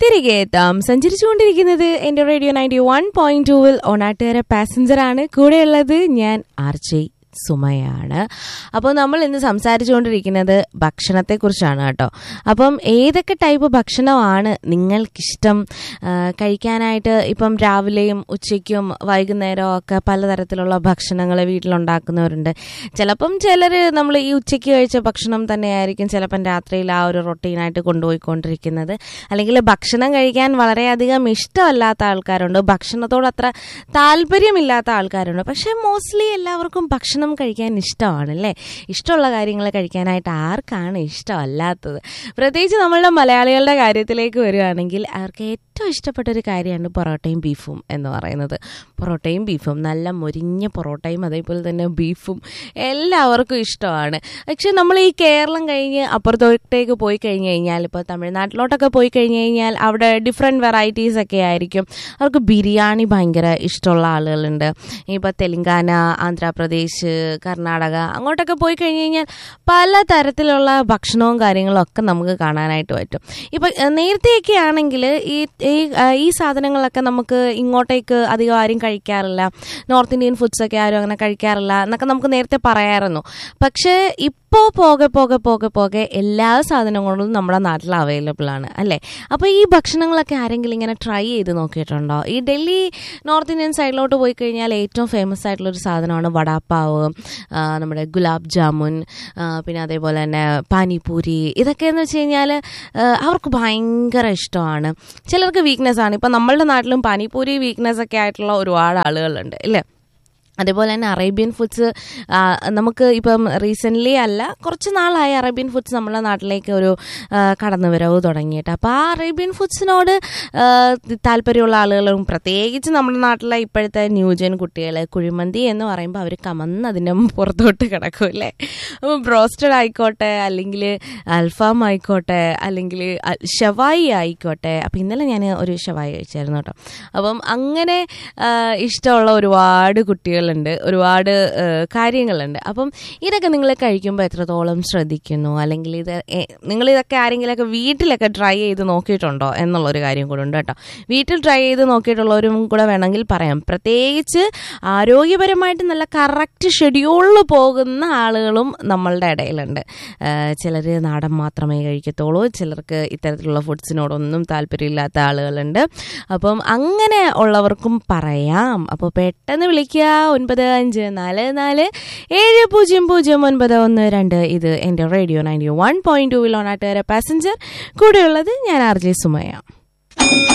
തിരികെ എത്താം സഞ്ചരിച്ചുകൊണ്ടിരിക്കുന്നത് എന്റെ റേഡിയോ നയൻറ്റി വൺ പോയിന്റ് ടൂവിൽ ഓണാട്ടുകാര പാസഞ്ചർ ആണ് കൂടെയുള്ളത് ഞാൻ ആർ ജെ സുമയാണ് അപ്പോൾ നമ്മൾ ഇന്ന് സംസാരിച്ചുകൊണ്ടിരിക്കുന്നത് ഭക്ഷണത്തെക്കുറിച്ചാണ് കേട്ടോ അപ്പം ഏതൊക്കെ ടൈപ്പ് ഭക്ഷണമാണ് നിങ്ങൾക്കിഷ്ടം ആ, കഴിക്കാനായിട്ട് ഇപ്പം രാവിലെയും ഉച്ചയ്ക്കും വൈകുന്നേരവും ഒക്കെ പലതരത്തിലുള്ള ഭക്ഷണങ്ങൾ വീട്ടിലുണ്ടാക്കുന്നവരുണ്ട് ചിലപ്പം ചിലർ നമ്മൾ ഈ ഉച്ചയ്ക്ക് കഴിച്ച ഭക്ഷണം തന്നെയായിരിക്കും ചിലപ്പം രാത്രിയിൽ ആ ഒരു റൊട്ടീനായിട്ട് കൊണ്ടുപോയിക്കൊണ്ടിരിക്കുന്നത് അല്ലെങ്കിൽ ഭക്ഷണം കഴിക്കാൻ വളരെയധികം ഇഷ്ടമല്ലാത്ത ആൾക്കാരുണ്ട് ഭക്ഷണത്തോട് അത്ര താല്പര്യമില്ലാത്ത ആൾക്കാരുണ്ട് പക്ഷേ മോസ്റ്റ്ലി എല്ലാവർക്കും ഭക്ഷണം കഴിക്കാൻ ഇഷ്ടമാണ് അല്ലേ ഇഷ്ടമുള്ള കാര്യങ്ങൾ കഴിക്കാനായിട്ട് ആർക്കാണ് ഇഷ്ടമല്ലാത്തത് പ്രത്യേകിച്ച് നമ്മളുടെ മലയാളികളുടെ കാര്യത്തിലേക്ക് വരികയാണെങ്കിൽ അവർക്ക് ഏറ്റവും ഇഷ്ടപ്പെട്ട ഒരു കാര്യമാണ് പൊറോട്ടയും ബീഫും എന്ന് പറയുന്നത് പൊറോട്ടയും ബീഫും നല്ല മൊരിഞ്ഞ പൊറോട്ടയും അതേപോലെ തന്നെ ബീഫും എല്ലാവർക്കും ഇഷ്ടമാണ് പക്ഷെ നമ്മൾ ഈ കേരളം കഴിഞ്ഞ് അപ്പുറത്തോട്ടേക്ക് പോയി കഴിഞ്ഞ് കഴിഞ്ഞാൽ ഇപ്പോൾ തമിഴ്നാട്ടിലോട്ടൊക്കെ പോയി കഴിഞ്ഞ് കഴിഞ്ഞാൽ അവിടെ ഡിഫറെൻറ്റ് വെറൈറ്റീസ് ഒക്കെ ആയിരിക്കും അവർക്ക് ബിരിയാണി ഭയങ്കര ഇഷ്ടമുള്ള ആളുകളുണ്ട് ഇപ്പോൾ തെലങ്കാന ആന്ധ്രാപ്രദേശ് കർണാടക അങ്ങോട്ടൊക്കെ പോയി കഴിഞ്ഞ് കഴിഞ്ഞാൽ പല തരത്തിലുള്ള ഭക്ഷണവും കാര്യങ്ങളും ഒക്കെ നമുക്ക് കാണാനായിട്ട് പറ്റും ഇപ്പം ഏഹ്, നേരത്തെയൊക്കെ ആണെങ്കിൽ ഈ ഈ ആ, ഈ സാധനങ്ങളൊക്കെ നമുക്ക് ഇങ്ങോട്ടേക്ക് അധികം ആരും കഴിക്കാറില്ല നോർത്ത് ഇന്ത്യൻ ഫുഡ്സ് ഒക്കെ ആരും അങ്ങനെ കഴിക്കാറില്ല എന്നൊക്കെ നമുക്ക് നേരത്തെ പറയാമായിരുന്നു പക്ഷേ ഇപ്പോൾ പോകെ പോകെ പോകെ പോകെ എല്ലാ സാധനങ്ങളും നമ്മുടെ നാട്ടിൽ അവൈലബിൾ ആണ് അല്ലേ അപ്പോൾ ഈ ഭക്ഷണങ്ങളൊക്കെ ആരെങ്കിലും ഇങ്ങനെ ട്രൈ ചെയ്ത് നോക്കിയിട്ടുണ്ടോ ഈ ഡൽഹി നോർത്ത് ഇന്ത്യൻ സൈഡിലോട്ട് പോയി കഴിഞ്ഞാൽ ഏറ്റവും ഫേമസ് ആയിട്ടുള്ള ഒരു സാധനമാണ് വടാപ്പാവ് ആ, നമ്മുടെ ഗുലാബ് ജാമുൻ ആ, പിന്നെ അതേപോലെ തന്നെ പാനിപൂരി ഇതൊക്കെയെന്ന് വെച്ച് കഴിഞ്ഞാൽ അവർക്ക് ഭയങ്കര ഇഷ്ടമാണ് ചിലർക്ക് വീക്ക്നെസ് ആണ് ഇപ്പം നമ്മളുടെ നാട്ടിലും പാനിപൂരി വീക്ക്നെസ് ഒക്കെ ആയിട്ടുള്ള ഒരുപാട് ആളുകളുണ്ട് ഇല്ലേ അതേപോലെ തന്നെ അറേബ്യൻ ഫുഡ്സ് നമുക്ക് ഇപ്പം റീസെൻ്റ്ലി അല്ല കുറച്ച് നാളായി അറേബ്യൻ ഫുഡ്സ് നമ്മുടെ നാട്ടിലേക്ക് ഒരു ആ, കടന്നുവരവ് തുടങ്ങിയിട്ട് അപ്പോൾ ആ അറേബ്യൻ ഫുഡ്സിനോട് ആ, താല്പര്യമുള്ള ആളുകളും പ്രത്യേകിച്ച് നമ്മുടെ നാട്ടിലെ ഇപ്പോഴത്തെ ന്യൂജൻ കുട്ടികൾ കുഴിമന്തി എന്ന് പറയുമ്പോൾ അവർ കമന്ന് അതിൻ്റെ പുറത്തോട്ട് കിടക്കും അല്ലേ അപ്പോൾ ബ്രോസ്റ്റഡ് ആയിക്കോട്ടെ അല്ലെങ്കിൽ അൽഫാം ആയിക്കോട്ടെ അല്ലെങ്കിൽ ഷവായി ആയിക്കോട്ടെ അപ്പോൾ ഇന്നലെ ഞാൻ ഒരു ഷവായി കഴിച്ചായിരുന്നു കേട്ടോ അപ്പം അങ്ങനെ ആ, ഇഷ്ടമുള്ള ഒരുപാട് കുട്ടികളുണ്ട് ഒരുപാട് ആ, കാര്യങ്ങളുണ്ട് അപ്പം ഇതൊക്കെ നിങ്ങൾ കഴിക്കുമ്പോൾ എത്രത്തോളം ശ്രദ്ധിക്കുന്നു അല്ലെങ്കിൽ ഇത് എ- നിങ്ങൾ ഇതൊക്കെ ആരെങ്കിലുമൊക്കെ വീട്ടിലൊക്കെ ട്രൈ ചെയ്ത് നോക്കിയിട്ടുണ്ടോ എന്നുള്ളൊരു കാര്യം കൂടെ ഉണ്ട് കേട്ടോ വീട്ടിൽ ട്രൈ ചെയ്ത് നോക്കിയിട്ടുള്ളവരും കൂടെ വേണമെങ്കിൽ പറയാം പ്രത്യേകിച്ച് ആരോഗ്യപരമായിട്ട് നല്ല കറക്റ്റ് ഷെഡ്യൂളിൽ പോകുന്ന ആളുകളും നമ്മളുടെ ഇടയിലുണ്ട് ചിലർ നാടൻ മാത്രമേ കഴിക്കത്തുള്ളൂ ചിലർക്ക് ഇത്തരത്തിലുള്ള ഫുഡ്സിനോടൊന്നും താല്പര്യമില്ലാത്ത ആളുകളുണ്ട് അപ്പം അങ്ങനെ ഉള്ളവർക്കും പറയാം അപ്പോൾ പെട്ടെന്ന് വിളിക്കുക ഒൻപത് അഞ്ച് നാല് നാല് ഏഴ് പൂജ്യം പൂജ്യം ഒൻപത് ഒന്ന് രണ്ട് ഇത് എൻ്റെ റേഡിയോ നയൻറ്റി വൺ പോയിന്റ് ടൂവിൽ ഓണാട്ടുകാരെ പാസഞ്ചർ കൂടെയുള്ളത് ഞാൻ ആർ ജെ സുമയ